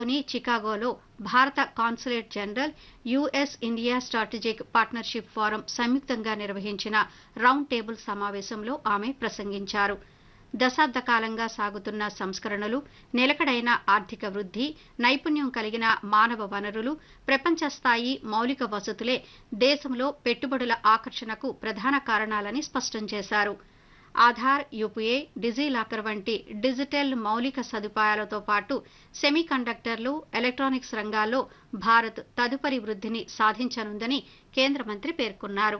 లోని చికాగోలో భారత consulate general US India strategic partnership forum సంయుక్తంగా నిర్వహించిన రౌండ్ టేబుల్ సమావేశంలో ఆమె ప్రసంగించారు దశాబ్ద కాలంగా సాగుతున్న సంస్కరణలు నిలకడైన ఆర్థిక వృద్ధి నైపుణ్యం కలిగిన మానవ వనరులు ప్రపంచ స్థాయి మౌలిక వసతులే దేశంలో పెట్టుబడుల ఆకర్షణకు ప్రధాన కారణాలని స్పష్టం చేశారు ఆధార్ యూపీఐ డిజిలాకర్ వంటి డిజిటల్ మౌలిక సదుపాయాలతో పాటు సెమీ కండక్టర్లు ఎలక్ట్రానిక్స్ రంగాల్లో భారత్ తదుపరి వృద్ధిని సాధించనుందని కేంద్ర మంత్రి పేర్కొన్నారు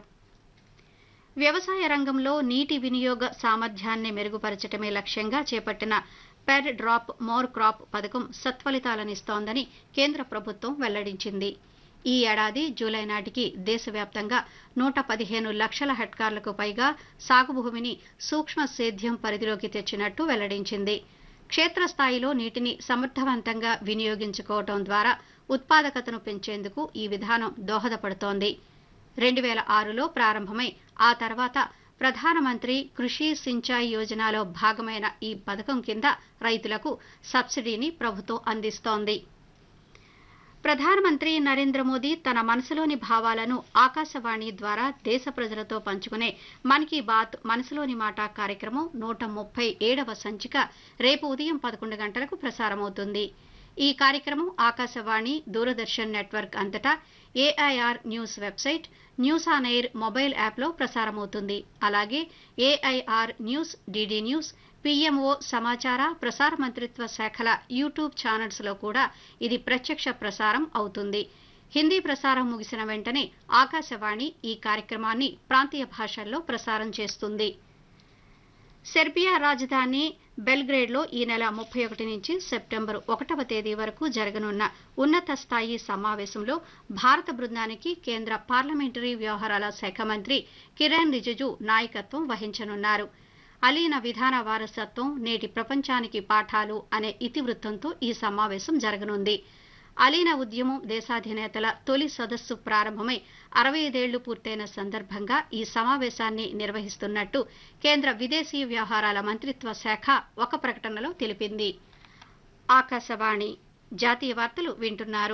వ్యవసాయ రంగంలో నీటి వినియోగ సామర్థ్యాన్ని మెరుగుపరచడమే లక్ష్యంగా చేపట్టిన పెర్ డ్రాప్ మోర్ క్రాప్ పథకం సత్ఫలితాలనిస్తోందని కేంద్ర ప్రభుత్వం వెల్లడించింది ఈ ఏడాది జూలై నాటికి దేశవ్యాప్తంగా నూట పదిహేను లక్షల హెక్టార్లకు పైగా సాగు భూమిని సూక్ష్మ సేద్యం పరిధిలోకి తెచ్చినట్టు వెల్లడించింది క్షేత్రస్థాయిలో నీటిని సమర్థవంతంగా వినియోగించుకోవడం ద్వారా ఉత్పాదకతను పెంచేందుకు ఈ విధానం దోహదపడుతోంది రెండు వేల ఆరులో ప్రారంభమై ఆ తర్వాత ప్రధానమంత్రి కృషి సించాయి యోజనలో భాగమైన ఈ పథకం కింద రైతులకు సబ్సిడీని ప్రభుత్వం అందిస్తోంది ప్రధానమంత్రి నరేంద్ర మోదీ తన మనసులోని భావాలను ఆకాశవాణి ద్వారా దేశ ప్రజలతో పంచుకునే మన్ కీ బాత్ మనసులోని మాట కార్యక్రమం నూట ముప్పై ఏడవ సంచిక రేపు ఉదయం పదకొండు గంటలకు ప్రసారమవుతుంది ఈ కార్యక్రమం ఆకాశవాణి దూరదర్శన్ నెట్వర్క్ అంతటా AIR news website news on air mobile యాప్లో ప్రసారమవుతుంది అలాగే AIR news DD news PMO సమాచార ప్రసార మంత్రిత్వ శాఖల యూట్యూబ్ ఛానల్స్లో కూడా ఇది ప్రత్యక్ష ప్రసారం అవుతుంది హిందీ ప్రసారం ముగిసిన వెంటనే ఆకాశవాణి ఈ కార్యక్రమాన్ని ప్రాంతీయ భాషల్లో ప్రసారం చేస్తుంది సెర్బియా రాజధాని బెల్గ్రేడ్లో ఈ నెల ముప్పై ఒకటి నుంచి సెప్టెంబర్ ఒకటవ తేదీ వరకు జరగనున్న ఉన్నత స్థాయి సమావేశంలో భారత బృందానికి కేంద్ర పార్లమెంటరీ వ్యవహారాల శాఖ మంత్రి కిరణ్ రిజిజు నాయకత్వం వహించనున్నారు అలీన విధాన వారసత్వం నేటి ప్రపంచానికి పాఠాలు అనే ఇతివృత్తంతో ఈ సమావేశం జరగనుంది అలీన ఉద్యమం దేశాధినేతల తొలి సదస్సు ప్రారంభమై అరవై ఐదేళ్లు పూర్తయిన సందర్భంగా ఈ సమావేశాన్ని నిర్వహిస్తున్నట్టు కేంద్ర విదేశీ వ్యవహారాల మంత్రిత్వ శాఖ ఒక ప్రకటనలో తెలిపింది ఆకాశవాణి జాతీయ వార్తలు వింటున్నారు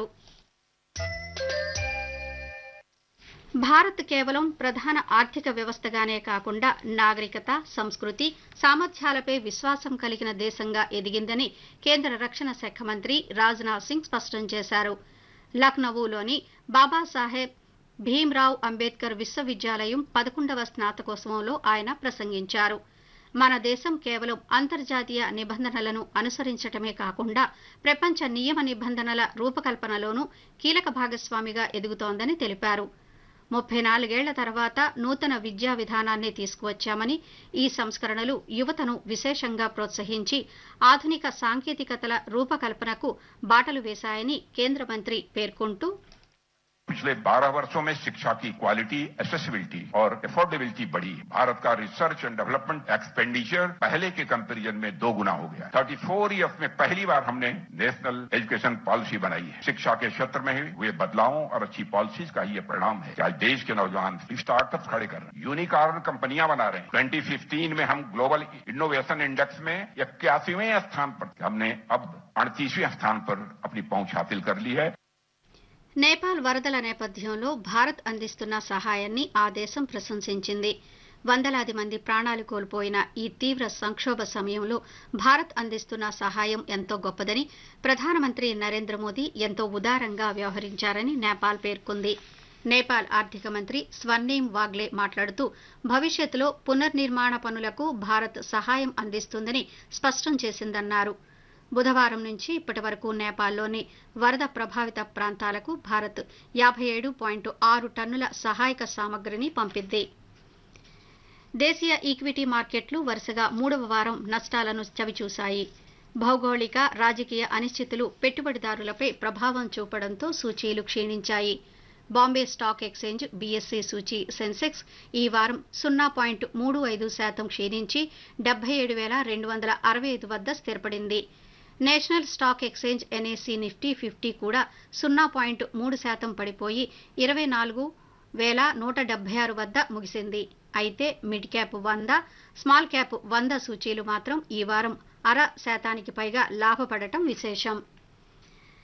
భారత్ కేవలం ప్రధాన ఆర్థిక వ్యవస్థగానే కాకుండా నాగరికత సంస్కృతి సామర్థ్యాలపై విశ్వాసం కలిగిన దేశంగా ఎదిగిందని కేంద్ర రక్షణ శాఖ మంత్రి రాజ్నాథ్ సింగ్ స్పష్టం చేశారు లక్నవూలోని బాబాసాహెబ్ భీమ్రావ్ అంబేద్కర్ విశ్వవిద్యాలయం పదకొండవ స్నాతకోత్సవంలో ఆయన ప్రసంగించారు మన దేశం కేవలం అంతర్జాతీయ నిబంధనలను అనుసరించటమే కాకుండా ప్రపంచ నియమ నిబంధనల రూపకల్పనలోనూ కీలక భాగస్వామిగా ఎదుగుతోందని తెలిపారు ముప్పై నాలుగేళ్ల తర్వాత నూతన విద్యా విధానాన్ని తీసుకువచ్చామని ఈ సంస్కరణలు యువతను విశేషంగా ప్రోత్సహించి ఆధునిక సాంకేతికతల రూపకల్పనకు బాటలు వేశాయని కేంద్ర మంత్రి పేర్కొంటూ पिछले 12 वर्षों में शिक्षा की क्वालिटी एसेसिबिलिटी और अफोर्डेबिलिटी बढ़ी है भारत का रिसर्च एंड डेवलपमेंट एक्सपेंडिचर पहले के कंपैरिजन में दो गुना हो गया 34 ईयर्स में पहली बार हमने नेशनल एजुकेशन पॉलिसी बनाई है शिक्षा के क्षेत्र में हुए बदलावों और अच्छी पॉलिसीज का ये परिणाम है कि आज देश के नौजवान स्टार्टअप खड़े कर रहे हैं यूनिकॉर्न कंपनियां बना रहे हैं 2015 में हम ग्लोबल इनोवेशन इंडेक्स में इक्यासीवें स्थान पर थे। हमने अब अड़तीसवें स्थान पर अपनी पहुंच हासिल कर ली है నేపాల్ వరదల నేపథ్యంలో భారత్ అందిస్తున్న సహాయాన్ని ఆ దేశం ప్రశంసించింది వందలాది మంది ప్రాణాలు కోల్పోయిన ఈ తీవ్ర సంక్షోభ సమయంలో భారత్ అందిస్తున్న సహాయం ఎంతో గొప్పదని ప్రధానమంత్రి నరేంద్ర మోదీ ఎంతో ఉదారంగా వ్యవహరించారని నేపాల్ పేర్కొంది నేపాల్ ఆర్థిక మంత్రి స్వర్ణీం వాగ్లే మాట్లాడుతూ భవిష్యత్తులో పునర్నిర్మాణ పనులకు భారత్ సహాయం అందిస్తుందని స్పష్టం చేసిందన్నారు బుధవారం నుంచి ఇప్పటి వరకు నేపాల్లోని వరద ప్రభావిత ప్రాంతాలకు భారత్ యాభై ఏడు పాయింట్ ఆరు టన్నుల సహాయక సామగ్రిని పంపింది దేశీయ ఈక్విటీ మార్కెట్లు వరుసగా మూడవ వారం నష్టాలను చవిచూశాయి భౌగోళిక రాజకీయ అనిశ్చితులు పెట్టుబడిదారులపై ప్రభావం చూపడంతో సూచీలు క్షీణించాయి బాంబే స్టాక్ ఎక్స్చేంజ్ బీఎస్సీ సూచీ సెన్సెక్స్ ఈ వారం సున్నా పాయింట్ మూడు ఐదు శాతం క్షీణించి డెబ్బై ఏడు వేల రెండు వందల అరవై ఐదు వద్ద స్థిరపడింది national stock exchange NSE Nifty fifty కూడా సున్నా పాయింట్ మూడు శాతం పడిపోయి ఇరవై నాలుగు వేల నూట డెబ్బై ఆరు వద్ద ముగిసింది అయితే మిడ్ క్యాప్ వంద స్మాల్ క్యాప్ వంద సూచీలు మాత్రం ఈ వారం అర శాతానికి పైగా లాభపడటం విశేషం